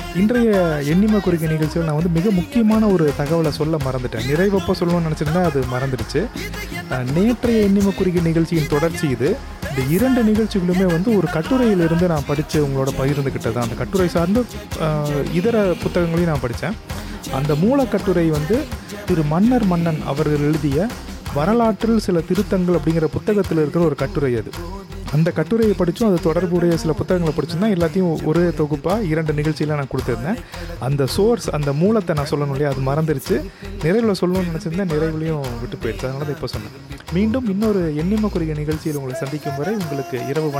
இன்றைய எண்ணிம குறிக்கை நிகழ்ச்சியில் நான் வந்து மிக முக்கியமான ஒரு தகவலை சொல்ல மறந்துட்டேன் நிறைவப்போ சொல்லணும்னு நினச்சிருந்தா அது மறந்துடுச்சு அஹ், நேற்றைய எண்ணிம குறிக்கை நிகழ்ச்சியின் தொடர்ச்சி இது இந்த இரண்டு நிகழ்ச்சிகளுமே வந்து ஒரு கட்டுரையிலிருந்து நான் படித்து உங்களோட பகிர்ந்துக்கிட்டது தான் அந்த கட்டுரை சார்ந்து அஹ், இதர புத்தகங்களையும் நான் படித்தேன் அந்த மூலக்கட்டுரை வந்து திரு மன்னர் மன்னன் அவர்கள் எழுதிய வரலாற்றில் சில திருத்தங்கள் அப்படிங்கிற புத்தகத்தில் இருக்கிற ஒரு கட்டுரை அது அந்த கட்டுரையை படித்தும் அது தொடர்புடைய சில புத்தகங்களை படிச்சும் தான் எல்லாத்தையும் ஒரே தொகுப்பாக இரண்டு நிகழ்ச்சியில் நான் கொடுத்துருந்தேன் அந்த சோர்ஸ் அந்த மூலத்தை நான் சொல்லணும் இல்லையா அது மறந்துருச்சு நிறைவில் சொல்லணும்னு நினச்சிருந்தேன் நிறைவுலையும் விட்டு போயிடுச்சு அதனால தான் இப்போ சொன்னேன் மீண்டும் இன்னொரு எண்ணிம குறிய நிகழ்ச்சியில் உங்களை சந்திக்கும் வரை உங்களுக்கு இரவு வணக்கம்